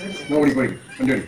ഓടി പോയി വണ്ടി ഓടി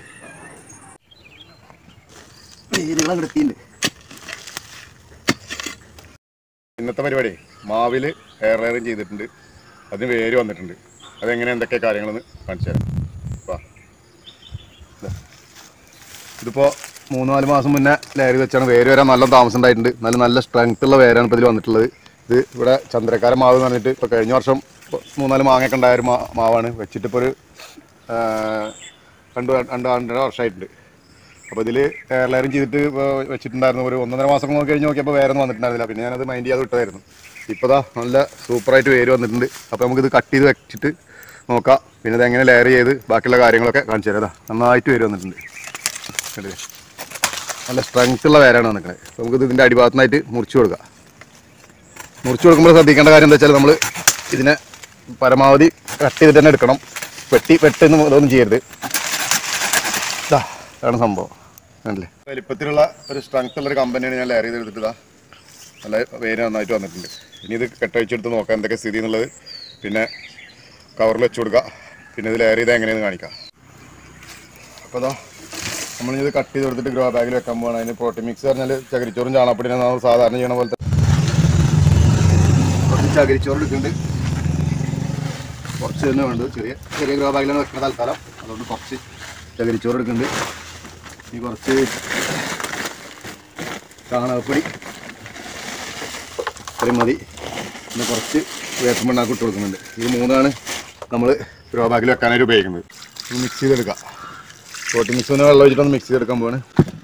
ഇന്നത്തെ പരിപാടി മാവില് ഹെയർ ലെയറിങ് ചെയ്തിട്ടുണ്ട് അതിന് വേര് വന്നിട്ടുണ്ട് അതെങ്ങനെ എന്തൊക്കെ കാര്യങ്ങളെന്ന് കാണിച്ചു തരാം വാ. ദാ. ഇതിപ്പോ മൂന്ന് നാല് മാസം മുന്നേ ലെയർ വെച്ചാണ് വേര് വരാൻ നല്ല താമസം ഉണ്ടായിട്ടുണ്ട് നല്ല നല്ല സ്ട്രെങ്ത് ഉള്ള വേരാണ് ഇപ്പോൾ ഇതിൽ വന്നിട്ടുള്ളത് ഇത് ഇവിടെ ചന്ദ്രക്കാര മാവ് എന്ന് പറഞ്ഞിട്ട് ഇപ്പോൾ കഴിഞ്ഞ വർഷം ഇപ്പൊ മൂന്നാല് മാങ്ങയൊക്കെ ഉണ്ടായ ഒരു മാ- മാവാണ് വെച്ചിട്ട് ഇപ്പോൾ ഒരു ആ, രണ്ട് രണ്ട് രണ്ടര വർഷമായിട്ടുണ്ട് അപ്പോൾ ഇതിൽ ഹെയർ ലെയറിങ് ചെയ്തിട്ട് ഇപ്പോൾ വെച്ചിട്ടുണ്ടായിരുന്നു ഒരു ഒന്നര മാസം നോക്കി കഴിഞ്ഞ് നോക്കിയപ്പോൾ വേറെ ഒന്നും വന്നിട്ടുണ്ടായിരുന്നില്ല പിന്നെ ഞാനത് മൈൻഡ് ചെയ്യാതെ വിട്ടതായിരുന്നു ഇപ്പോൾ ദാ നല്ല സൂപ്പറായിട്ട് വേര് വന്നിട്ടുണ്ട് അപ്പോൾ നമുക്കിത് കട്ട് ചെയ്ത് വെച്ചിട്ട് നോക്കാം പിന്നെ ഇത് എങ്ങനെ ലെയർ ചെയ്ത് ബാക്കിയുള്ള കാര്യങ്ങളൊക്കെ കാണിച്ചു തരാം ദാ നന്നായിട്ട് വേര് വന്നിട്ടുണ്ട് കണ്ടില്ലേ നല്ല സ്ട്രെങ്ത് ഉള്ള വേരാണ് വന്നിട്ടുള്ളത് അപ്പോൾ നമുക്കിത് ഇതിൻ്റെ അടിഭാഗത്തുനിന്നായിട്ട് മുറിച്ച് കൊടുക്കാം മുറിച്ച് കൊടുക്കുമ്പോൾ ശ്രദ്ധിക്കേണ്ട കാര്യം എന്താ വെച്ചാൽ നമ്മൾ ഇതിനെ പരമാവധി കട്ട് ചെയ്തിട്ട് തന്നെ എടുക്കണം വെട്ടി വെട്ടുന്ന ഇതൊന്നും ചെയ്യരുത് ഇതാ ഇതാണ് സംഭവം അല്ലേ വലിപ്പത്തിലുള്ള ഒരു സ്ട്രെങ്ത് ഉള്ള ഒരു കമ്പനിയാണ് ഞാൻ ലെയർ ചെയ്തെടുത്തിട്ട് ഇതാ നല്ല വേര് നന്നായിട്ട് വന്നിട്ടുണ്ട് ഇനി ഇത് കെട്ടഴിച്ചെടുത്ത് നോക്കാം എന്തൊക്കെ സ്ഥിതി എന്നുള്ളത് പിന്നെ കവറിൽ വെച്ച് കൊടുക്കുക പിന്നെ ഇത് ലെയർ ചെയ്ത് എങ്ങനെയെന്ന് കാണിക്കാം അപ്പോൾ അതാ നമ്മളിത് കട്ട് ചെയ്ത് കൊടുത്തിട്ട് ഗ്രോ ബാഗിൽ വെക്കാൻ പോകണം അതിന് പ്രോട്ടീൻ മിക്സ് പറഞ്ഞാൽ ചകിരിച്ചോറും ചാണകപ്പൊടിയാണ് നമ്മൾ സാധാരണ ചെയ്യണ പോലത്തെ കുറച്ച് ചകിരിച്ചോറ് എടുക്കുന്നുണ്ട് കുറച്ച് തന്നെ വേണ്ടത് ചെറിയ ചെറിയ ഗ്രോ ബാഗിലാണ് വെക്കുന്ന തൽക്കാലം അതുകൊണ്ട് കുറച്ച് ചകിരിച്ചോറ് എടുക്കുന്നുണ്ട് ഈ കുറച്ച് ചാണകപ്പൊടി ഇത്രയും മതി പിന്നെ കുറച്ച് വേപ്പം മണ്ണാക്ക് ഇട്ട് കൊടുക്കുന്നുണ്ട് ഇത് മൂന്നാണ് നമ്മൾ ഗ്രോ ബാഗിൽ വെക്കാനായിട്ട് ഉപയോഗിക്കുന്നത് ഇത് മിക്സ് ചെയ്തെടുക്കാം പ്രോട്ടീൻ മിക്സ് ഒന്ന് വെള്ളം ഒഴിച്ചിട്ടൊന്ന് മിക്സ് ചെയ്തെടുക്കാൻ പോവാണ്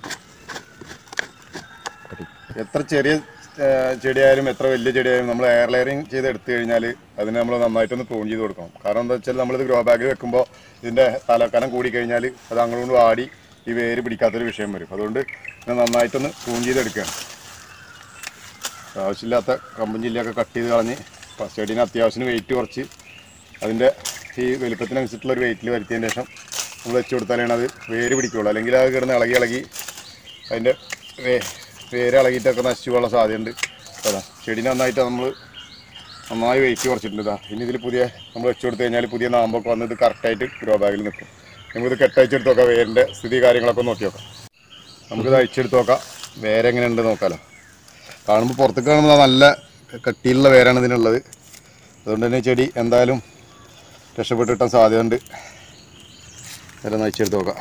എത്ര ചെറിയ ആ, ചെടിയായാലും എത്ര വലിയ ചെടിയായാലും നമ്മൾ എയർ ലെയറിങ് ചെയ്ത് എടുത്തു കഴിഞ്ഞാൽ അതിനെ നമ്മൾ നന്നായിട്ടൊന്ന് പ്രൂൺ ചെയ്ത് കൊടുക്കണം കാരണം എന്താ വെച്ചാൽ നമ്മളിത് ഗ്രോ ബാഗിൽ വെക്കുമ്പോൾ ഇതിൻ്റെ തലക്കനം കൂടി കഴിഞ്ഞാൽ അത് അങ്ങോട്ട് വാടി ഈ വേര് പിടിക്കാത്തൊരു വിഷയം വരും അതുകൊണ്ട് ഇതിനെ നന്നായിട്ടൊന്ന് പ്രൂൺ ചെയ്തെടുക്കുകയാണ് ആവശ്യമില്ലാത്ത കമ്പും ചില്ലയൊക്കെ കട്ട് ചെയ്ത് കളഞ്ഞ് ഫസ്റ്റ് ചെടീന് അത്യാവശ്യത്തിന് വെയിറ്റ് കുറച്ച് അതിൻ്റെ ഈ വലുപ്പത്തിനനുസരിച്ചുള്ള ഒരു വെയിറ്റിൽ വരുത്തിയതിന് ശേഷം നമ്മൾ വെച്ച് കൊടുത്താലാണ് അത് വേര് പിടിക്കുള്ളൂ അല്ലെങ്കിൽ അത് കിടന്ന് ഇളകി ഇളകി അതിൻ്റെ വേ വേര് ഇളകിയിട്ടൊക്കെ നശിച്ചു പോകാനുള്ള സാധ്യതയുണ്ട് അതാ ചെടി നന്നായിട്ട് നമ്മൾ നന്നായി വെയിറ്റ് കുറച്ചിട്ടുണ്ട് ഇതാ ഇനി ഇതിൽ പുതിയ നമ്മൾ വെച്ച് കൊടുത്തു കഴിഞ്ഞാൽ പുതിയ നാമ്പൊക്കെ വന്ന് ഇത് കറക്റ്റായിട്ട് ഗ്രോ ബാഗിൽ നിൽക്കും നമുക്കിത് കെട്ടയച്ചെടുത്ത് നോക്കാം വേരിൻ്റെ സ്ഥിതി കാര്യങ്ങളൊക്കെ ഒന്ന് നോക്കി നോക്കാം നമുക്കിത് അയച്ചെടുത്ത് നോക്കാം വേരെ എങ്ങനെയുണ്ട് നോക്കാമല്ലോ കാണുമ്പോൾ പുറത്തേക്ക് കാണുമ്പോൾ നല്ല കട്ടിയിലുള്ള വേരാണ് ഇതിനുള്ളത് അതുകൊണ്ട് തന്നെ ചെടി എന്തായാലും രക്ഷപ്പെട്ട് കിട്ടാൻ സാധ്യതയുണ്ട് വേറെ ഒന്ന് അയച്ചെടുത്ത് നോക്കാം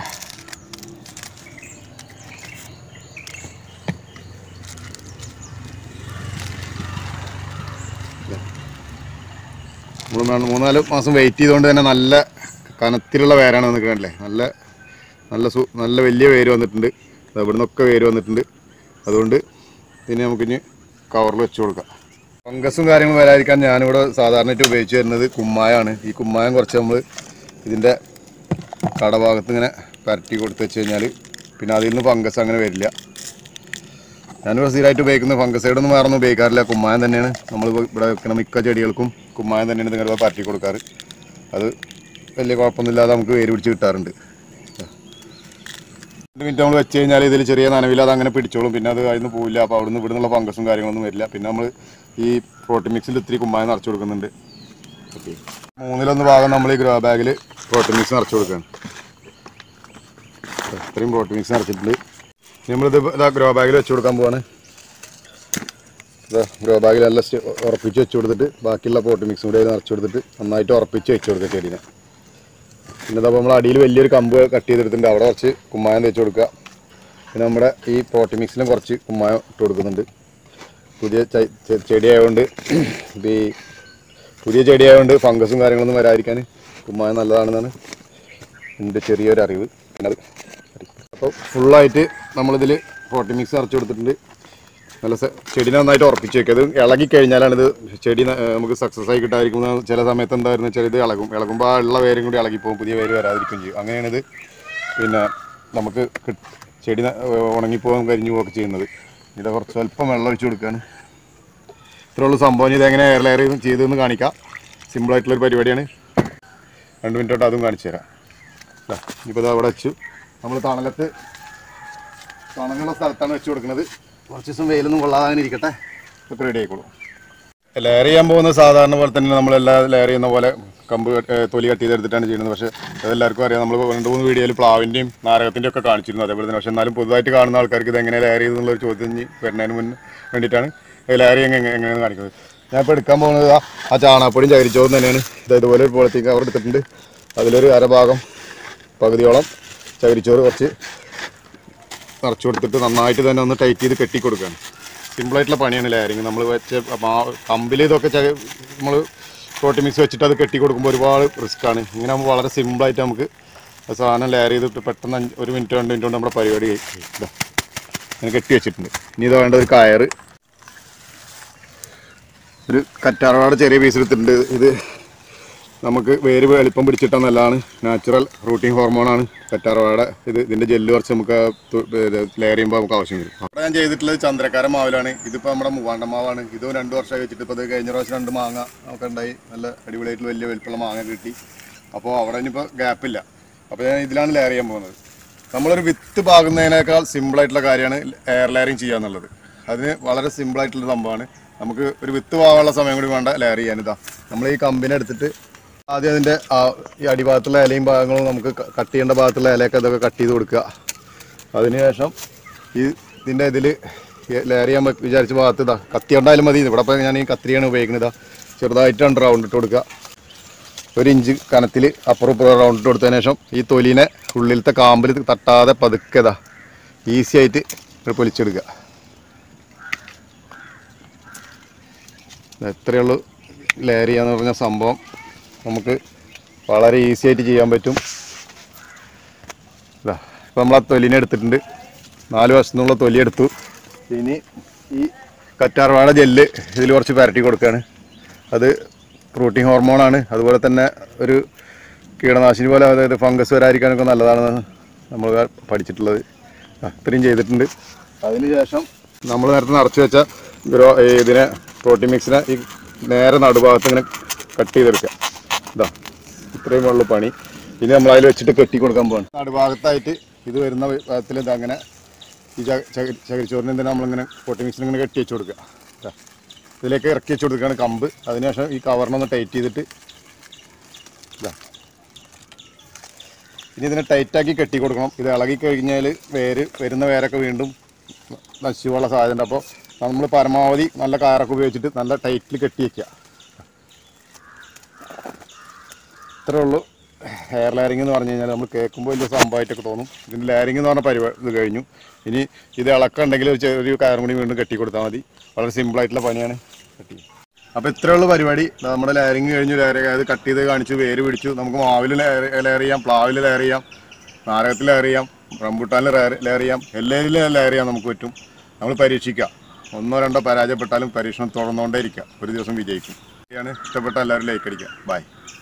നമ്മൾ മൂന്നാല് മാസം വെയിറ്റ് ചെയ്തുകൊണ്ട് തന്നെ നല്ല കനത്തിലുള്ള വേരാണ് നിൽക്കണല്ലേ നല്ല നല്ല സു നല്ല വലിയ വേര് വന്നിട്ടുണ്ട് ദാ ഇവിടെ നിന്നൊക്കെ വേര് വന്നിട്ടുണ്ട് അതുകൊണ്ട് ഇതിനെ നമുക്കിനി കവറിൽ വെച്ച് കൊടുക്കാം ഫംഗസും കാര്യങ്ങളും വരാതിരിക്കാൻ ഞാനിവിടെ സാധാരണയായിട്ട് ഉപയോഗിച്ച് വരുന്നത് കുമ്മായാണ് ഈ കുമ്മായം കുറച്ച് നമ്മൾ ഇതിൻ്റെ കടഭാഗത്ത് ഇങ്ങനെ പരട്ടി കൊടുത്ത് വെച്ച് കഴിഞ്ഞാൽ പിന്നെ അതിൽ നിന്ന് ഫംഗസ് അങ്ങനെ വരില്ല ഞാനിവിടെ സ്ഥിരമായിട്ട് ഉപയോഗിക്കുന്ന ഫംഗസൈഡൊന്നും വേറെ ഒന്നും ഉപയോഗിക്കാറില്ല കുമ്മായം തന്നെയാണ് നമ്മൾ ഇവിടെ വെക്കുന്ന മിക്ക ചെടികൾക്കും കുമ്മായം തന്നെയാണ് നിങ്ങളുടെ പരട്ടി കൊടുക്കാറ് അത് വലിയ കുഴപ്പമൊന്നുമില്ലാതെ നമുക്ക് വേര് പിടിച്ച് കിട്ടാറുണ്ട് രണ്ട് മിനിറ്റ് നമ്മൾ വെച്ച് കഴിഞ്ഞാൽ ഇതിൽ ചെറിയ നനവില്ലാതെ അങ്ങനെ പിടിച്ചോളും പിന്നെ അത് അതിൽ നിന്ന് പോവില്ല അപ്പോൾ അവിടുന്ന് ഇവിടെ നിന്നുള്ള ഫംഗസും കാര്യങ്ങളൊന്നും വരില്ല പിന്നെ നമ്മൾ ഈ പ്രോട്ടീൻ മിക്സിൽ ഇത്തിരി കുമ്മായം നിറച്ച് കൊടുക്കുന്നുണ്ട് ഓക്കെ മൂന്നിലൊന്ന് ഭാഗം നമ്മൾ ഈ ഗ്രോ ബാഗിൽ പ്രോട്ടീൻ മിക്സ് നിറച്ച് കൊടുക്കുകയാണ് ഇത്രയും പ്രോട്ടീൻ മിക്സ് നിറച്ചിട്ടുണ്ട് ഇനി നമ്മളിത് ഇതാ ഗ്രോ ബാഗിൽ വെച്ച് കൊടുക്കാൻ പോവാണ് ഇതാ ഗ്രോ ബാഗിൽ എല്ലാം സ്റ്റെ- ഉറപ്പിച്ച് വെച്ച് കൊടുത്തിട്ട് ബാക്കിയുള്ള പ്രോട്ടീൻ മിക്സും കൂടി അതിൽ നിറച്ച് കൊടുത്തിട്ട് നന്നായിട്ട് ഉറപ്പിച്ച് വെച്ച് കൊടുക്കുക ചെടീനെ പിന്നെ ഇതപ്പോൾ നമ്മൾ അടിയിൽ വലിയൊരു കമ്പ് കട്ട് ചെയ്തെടുത്തിട്ടുണ്ട് അവിടെ കുറച്ച് കുമ്മായം തേച്ച് കൊടുക്കുക പിന്നെ നമ്മുടെ ഈ പ്രോട്ടീൻ മിക്സിലും കുറച്ച് കുമ്മായം ഇട്ട് കൊടുക്കുന്നുണ്ട് പുതിയ ചെ- ചെ- ചെടി ആയതുകൊണ്ട് ഇത് ഈ പുതിയ ചെടി ആയതുകൊണ്ട് ഫംഗസും കാര്യങ്ങളൊന്നും വരാതിരിക്കാൻ കുമ്മായം നല്ലതാണെന്നാണ് എൻ്റെ ചെറിയൊരു അറിവ് പിന്നെ അത് അപ്പോൾ ഫുള്ളായിട്ട് നമ്മളിതിൽ പ്രോട്ടീൻ മിക്സ് നിറച്ച് കൊടുത്തിട്ടുണ്ട് നല്ല സ- ചെടി നന്നായിട്ട് ഉറപ്പിച്ച് വെക്കുക അത് ഇളകി കഴിഞ്ഞാലാണ് ഇത് ചെടി ന- ഏഹ് നമുക്ക് സക്സസ് ആയി കിട്ടാതിരിക്കുന്ന ചില സമയത്ത് എന്തായിരുന്നു വെച്ചാൽ ഇത് ഇളകും ഇളകുമ്പോൾ ആ ഉള്ള വേരും കൂടി ഇളകിപ്പോകും പുതിയ വേര് വരാതിരിക്കുകയും ചെയ്യും അങ്ങനെയാണിത് പിന്നെ നമുക്ക് കിട്ട്- ചെടി ന- ഏഹ് ഉണങ്ങിപ്പോകാൻ കരിഞ്ഞു പോവുകയൊക്കെ ചെയ്യുന്നത് ഇവിടെ കുറച്ച് സ്വല്പം വെള്ളം ഒഴിച്ച് കൊടുക്കുകയാണ് ഇത്രയുള്ള സംഭവം ഇനി ഇതെങ്ങനെ എയർ ലെയർ ചെയ്തെന്ന് കാണിക്കാം സിമ്പിളായിട്ടുള്ളൊരു പരിപാടിയാണ് രണ്ട് മിനിറ്റ് തൊട്ട് അതും കാണിച്ചു തരാം ദാ, ഇനിയിപ്പോൾ ഇത് അവിടെ വെച്ചു നമ്മൾ തണലത്ത് തണലുള്ള സ്ഥലത്താണ് വെച്ച് കൊടുക്കുന്നത് കുറച്ച് ദിവസം വെയിലൊന്നും കൊള്ളാതെ അങ്ങനെ ഇരിക്കട്ടെ ഇതൊക്കെ റെഡി ആയിക്കോളും ലെയർ ചെയ്യാൻ പോകുന്ന സാധാരണ പോലെ തന്നെ നമ്മളെല്ലാം ലെയർ ചെയ്യുന്ന പോലെ കമ്പ് കട്ട്- ഏ, തൊലി കട്ട് ചെയ്തെടുത്തിട്ടാണ് ചെയ്യുന്നത് പക്ഷേ അതെല്ലാവർക്കും അറിയാം നമ്മൾ രണ്ട് മൂന്ന് വീഡിയോയിൽ പ്ലാവിൻ്റെയും നാരകത്തിൻ്റെയും ഒക്കെ കാണിച്ചിരുന്നു അതേപോലെ തന്നെ പക്ഷേ എന്നാലും പൊതുവായിട്ട് കാണുന്ന ആൾക്കാർക്ക് ഇത് എങ്ങനെ ലെയർ ചെയ്തെന്നുള്ള ഒരു ചോദ്യം ഇനി വരുന്നതിന് മുന്നേ വേണ്ടിയിട്ടാണ് ലെയർ എങ്ങനെ എങ്ങനെയാണ് കാണിക്കുന്നത് ഞാൻ ഇപ്പോൾ എടുക്കാൻ പോകുന്നത് ആ- ആ ചാണകപ്പൊടിയും ചകിരിച്ചോറും തന്നെയാണ് ഇത് ഇതുപോലെ ഒരു പോളത്തേക്ക് കവർ എടുത്തിട്ടുണ്ട് അതിലൊരു അരഭാഗം പകുതിയോളം ചകിരിച്ചോറ് കുറച്ച് നിറച്ച് കൊടുത്തിട്ട് നന്നായിട്ട് തന്നെ ഒന്ന് ടൈറ്റ് ചെയ്ത് കെട്ടി കൊടുക്കുകയാണ് സിമ്പിളായിട്ടുള്ള പണിയാണ് ലെയറിങ് നമ്മൾ വെച്ച മാ- കമ്പിൽ ഇതൊക്കെ നമ്മൾ പ്രോട്ടീൻ മിക്സ് വെച്ചിട്ട് അത് കെട്ടി കൊടുക്കുമ്പോൾ ഒരുപാട് റിസ്ക് ആണ് ഇങ്ങനെ ആകുമ്പോൾ വളരെ സിമ്പിളായിട്ട് നമുക്ക് ആ സാധനം ലെയർ ചെയ്തിട്ട് പെട്ടെന്ന് അഞ്ച് ഒരു മിനിറ്റ് രണ്ട് മിനിറ്റ് കൊണ്ട് നമ്മുടെ പരിപാടി കഴിയും ഇതാ ഇങ്ങനെ കെട്ടി വെച്ചിട്ടുണ്ട് ഇനി ഇത് വേണ്ട ഒരു കയറ് ഒരു കറ്റാർവാട് ചെറിയ പീസ് എടുത്തിട്ടുണ്ട് ഇത് നമുക്ക് വേര് വലിപ്പം പിടിച്ചിട്ടാൽ നല്ലതാണ് നാച്ചുറൽ റൂട്ടിംഗ് ഹോർമോണാണ് കറ്റാർവാഴ ഇത് ഇതിന്റെ ജെല്ല് കുറച്ച് നമുക്ക് ലെയർ ചെയ്യുമ്പോൾ നമുക്ക് ആവശ്യം വരും അവിടെ ഞാൻ ചെയ്തിട്ടുള്ളത് ചന്ദ്രക്കാര മാവിലാണ് ഇതിപ്പോൾ നമ്മുടെ മൂവാണ്ട മാവാണ് ഇതും രണ്ട് വർഷമായി വെച്ചിട്ട് ഇപ്പോൾ ഇത് കഴിഞ്ഞ പ്രാവശ്യം രണ്ട് മാങ്ങ നമുക്ക് ഉണ്ടായി നല്ല അടിപൊളിയായിട്ടുള്ള വലിയ വലിപ്പമുള്ള മാങ്ങ കിട്ടി അപ്പോൾ അവിടെ ഇനിയിപ്പോൾ ഗ്യാപ്പില്ല അപ്പോൾ ഞാൻ ഇതിലാണ് ലെയർ ചെയ്യാൻ പോകുന്നത് നമ്മളൊരു വിത്ത് പാകുന്നതിനേക്കാൾ സിമ്പിളായിട്ടുള്ള കാര്യമാണ് എയർ ലെയറിങ് ചെയ്യുക എന്നുള്ളത് അതിന് വളരെ സിമ്പിളായിട്ടുള്ള സംഭവമാണ് നമുക്ക് ഒരു വിത്ത് പാകാനുള്ള സമയം കൂടി വേണ്ട ലെയർ ചെയ്യാൻ ഇതാ നമ്മൾ ഈ കമ്പിനെ എടുത്തിട്ട് ആദ്യം അതിൻ്റെ ആ ഈ അടിഭാഗത്തുള്ള ഇലയും ഭാഗങ്ങളും നമുക്ക് ക- കട്ട് ചെയ്യേണ്ട ഭാഗത്തുള്ള ഇലയൊക്കെ ഇതൊക്കെ കട്ട് ചെയ്ത് കൊടുക്കുക അതിനുശേഷം ഈ ഇതിൻ്റെ ഇതിൽ ലെയർ ചെയ്യാൻ പ- വിചാരിച്ച ഭാഗത്ത് ഇതാ കത്തി ഉണ്ടായാലും മതി ഇവിടെ ഇപ്പോൾ ഞാൻ ഈ കത്തിരിയാണ് ഉപയോഗിക്കുന്നത് ഇതാ ചെറുതായിട്ടാണ് റൗണ്ട് ഇട്ട് കൊടുക്കുക ഒരു ഇഞ്ച് കനത്തിൽ അപ്പുറം ഇപ്പുറം റൗണ്ട് ഇട്ട് കൊടുത്തതിന് ശേഷം ഈ തൊലിനെ ഉള്ളിലത്തെ കാമ്പിൽ തട്ടാതെ പതുക്കെ ഇതാ ഈസി ആയിട്ട് ഇത് പൊലിച്ചെടുക്കുക ഇത് എത്രയേ ഉള്ളൂ ലെയർ ചെയ്യാന്ന് പറഞ്ഞ സംഭവം നമുക്ക് വളരെ ഈസി ആയിട്ട് ചെയ്യാൻ പറ്റും ഇതാ ഇപ്പം നമ്മൾ ആ തൊലിനെ എടുത്തിട്ടുണ്ട് നാല് വശത്തു നിന്നുള്ള തൊലി എടുത്തു ഇനി ഈ കറ്റാർവാഴ ജെല്ല് ഇതിൽ കുറച്ച് പുരട്ടി കൊടുക്കുകയാണ് അത് പ്രോട്ടീൻ ഹോർമോണാണ് അതുപോലെ തന്നെ ഒരു കീടനാശിനി പോലെ അതായത് ഫംഗസ് വരാതിരിക്കാനൊക്കെ നല്ലതാണെന്ന് നമ്മൾ പഠിച്ചിട്ടുള്ളത് അത്രയും ചെയ്തിട്ടുണ്ട് അതിനുശേഷം നമ്മൾ നേരത്തെ നിറച്ച് വെച്ച ഗ്രോ ഈ ഇതിനെ പ്രോട്ടീൻ മിക്സിനെ ഈ നേരെ നടുഭാഗത്ത് ഇങ്ങനെ കട്ട് ചെയ്തെടുക്കുക ഇതാ ഇത്രയും ഉള്ള പണി ഇനി നമ്മൾ അതിൽ വെച്ചിട്ട് കെട്ടി കൊടുക്കാൻ പോകണം നടുഭാഗത്തായിട്ട് ഇത് വരുന്ന വിധത്തിൽ ഇത് അങ്ങനെ ഈ ചക- ചകിരി ചകിരിച്ചോറിന് എന്തിനാ നമ്മളിങ്ങനെ പ്രോട്ടീൻ മിക്സിന് ഇങ്ങനെ കെട്ടി വെച്ച് കൊടുക്കുക ഇതാ. ഇതിലേക്ക് ഇറക്കി വെച്ച് കൊടുക്കുകയാണ് കമ്പ് അതിനുശേഷം ഈ കവറിനൊന്ന് ടൈറ്റ് ചെയ്തിട്ട് ഇതാ ഇനി ഇതിനെ ടൈറ്റാക്കി കെട്ടി കൊടുക്കണം ഇത് ഇളകി കഴിഞ്ഞാൽ വേര് വരുന്ന വേരൊക്കെ വീണ്ടും നശിച്ചു പോകാനുള്ള സാധ്യത ഉണ്ട് അപ്പോൾ നമ്മൾ പരമാവധി നല്ല കാറൊക്കെ ഉപയോഗിച്ചിട്ട് നല്ല ടൈറ്റിൽ കെട്ടി വയ്ക്കുക ഇത്രേ ഉള്ളൂ ഹെയർ ലെയറിംഗ് എന്ന് പറഞ്ഞു കഴിഞ്ഞാൽ നമ്മൾ കേൾക്കുമ്പോൾ വലിയ സംഭവമായിട്ടൊക്കെ തോന്നും ഇതിൻ്റെ ലെയറിംഗ് എന്ന് പറഞ്ഞ പരിപാടി ഇത് കഴിഞ്ഞു ഇനി ഇത് ഇളക്കുണ്ടെങ്കിൽ ഒരു ചെറിയ കയറും കൂടി വീണ്ടും കെട്ടി കൊടുത്താൽ മതി വളരെ സിമ്പിളായിട്ടുള്ള പണിയാണ് കെട്ടി അപ്പോൾ ഇത്രേ ഉള്ളൂ പരിപാടി നമ്മുടെ ലെയറിംഗ് കഴിഞ്ഞു ലെയർ അത് കട്ട് ചെയ്ത് കാണിച്ചു വേര് പിടിച്ചു നമുക്ക് മാവിൽ ലെയർ ലെയർ ചെയ്യാം പ്ലാവിൽ ലെയർ ചെയ്യാം നാരകത്തിൽ ലെയർ ചെയ്യാം റംബുട്ടാനിൽ ലെയർ ചെയ്യാം എല്ലാവരിലും ലെയർ ചെയ്യാൻ നമുക്ക് പറ്റും നമ്മൾ പരീക്ഷിക്കാം ഒന്നോ രണ്ടോ പരാജയപ്പെട്ടാലും പരീക്ഷണം തുടർന്നുകൊണ്ടേ ഇരിക്കുക ഒരു ദിവസം വിജയിക്കും ഇഷ്ടപ്പെട്ട എല്ലാവരും ലൈക്ക് അടിക്കുക ബൈ